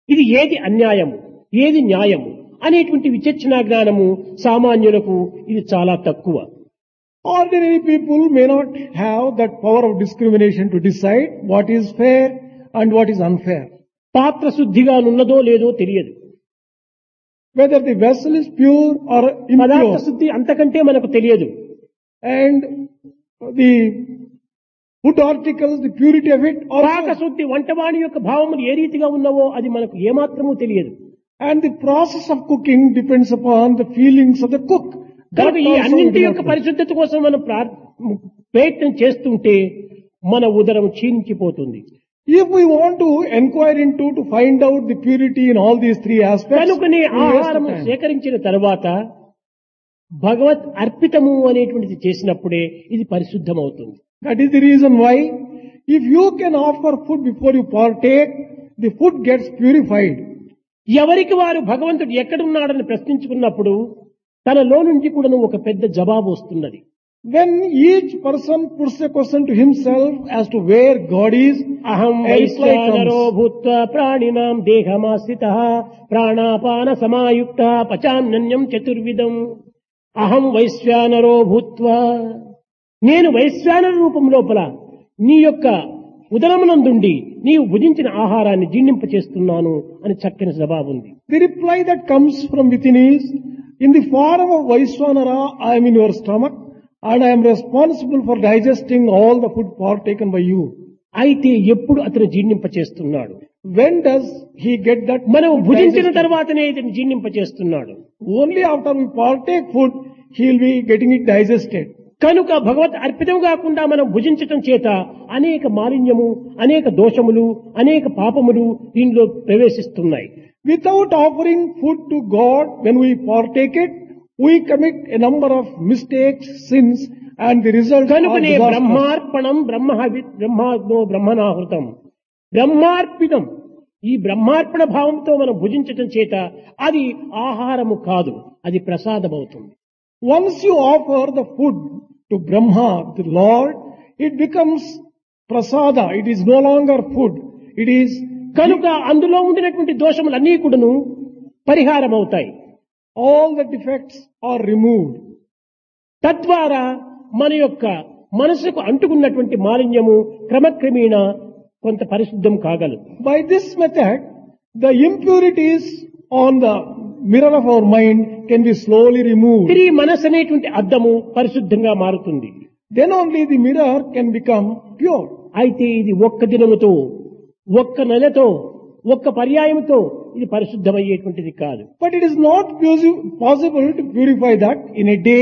ఇది ఏది అన్యాయము ఏది న్యాయము అనేటువంటి విచక్షణ జ్ఞానము సామాన్యులకు ఇది చాలా తక్కువ Ordinary people may not have that power of discrimination to decide what is fair and what is unfair. పాత్ర శుద్ధిగా నున్నదో లేదో తెలియదు Whether the vessel is pure or పదార్థ impure. శుద్ధి అంతకంటే మనకు తెలియదు And the food articles, the purity of it పాక also. శుద్ధి వంటవాణి యొక్క భావములు ఏ రీతిగా ఉన్నవో అది మనకు ఏమాత్రమూ తెలియదు And the process of cooking depends upon the feelings of the cook. That కనుక ఈ also we అన్నింటి do యొక్క not know. పరిశుద్ధత కోసం మనం ప్రార్- ప్రయత్నం చేస్తుంటే మన ఉదరం క్షీణించిపోతుంది If we want to inquire into to find out the purity in all these three aspects, కనుకనే we waste ఆహారం time. సేకరించిన తర్వాత భగవత్ అర్పితము అనేటువంటిది చేసినప్పుడే ఇది పరిశుద్ధమవుతుంది That is the reason why if you can offer food before you partake, the food gets purified. ఎవరికి వారు భగవంతుడు ఎక్కడున్నాడని ప్రశ్నించుకున్నప్పుడు తనలో నుంచి కూడా ఒక పెద్ద జవాబు వస్తున్నది When each person puts a question to himself as to where God is, అహం a reply వైశ్వానరో comes. భూత్వా ప్రాణినాం దేహమాశ్రిత ప్రాణాపాన సమాయుక్త పచాన్యం చతుర్విధం అహం వైశ్వానరో భూత్వా నేను వైశ్వానర రూపం లోపల నీ యొక్క ఉదరమునందుండి నీవు భుజించిన ఆహారాన్ని జీర్ణింపచేస్తున్నాను అని చక్కని జవాబు ఉంది The reply that comes from within is, in the form of Vaiswanara, I am in your stomach and I am responsible for digesting all the food partaken by you. అయితే ఎప్పుడు అతను జీర్ణింపచేస్తున్నాడు When does he get that? మనం food భుజించిన digested? తర్వాతనే ఇతను జీర్ణింపచేస్తున్నాడు Only after we partake food, he will be getting it digested. కనుక భగవత్ అర్పితం కాకుండా మనం భుజించటం చేత అనేక మాలిన్యము అనేక దోషములు అనేక పాపములు దీనిలో ప్రవేశిస్తున్నాయి Without offering food to God, when we partake it, we commit a number of mistakes, sins, and the result are కనుకనే disastrous. బ్రహ్మార్పణం బ్రహ్మ బ్రహ్మాగ్నో బ్రహ్మనాహృతం బ్రహ్మార్పితం ఈ బ్రహ్మార్పణ భావంతో మనం భుజించటం చేత అది ఆహారము కాదు అది ప్రసాదం అవుతుంది Once you offer the food to Brahma, the Lord, it becomes prasada. It is no longer food. It is కనుక అందులో ఉండినటువంటి దోషములన్నీ కూడాను పరిహారం అవుతాయి all the defects are removed. తద్వారా మన యొక్క మనసుకు అంటుకున్నటువంటి మాలిన్యము క్రమక్రమేణా కొంత పరిశుద్ధం కాగలదు By this method, the impurities on the mirror of our mind can be slowly removed. తిరిగి మనసు అనేటువంటి అద్దము పరిశుద్ధంగా మారుతుంది Then only the mirror can become pure. అయితే ఇది ఒక్క దినముతో ఒక్క నెలతో ఒక్క పర్యాయంతో ఇది పరిశుద్ధమయ్యేటువంటిది కాదు But it is not posi- possible to purify that in a day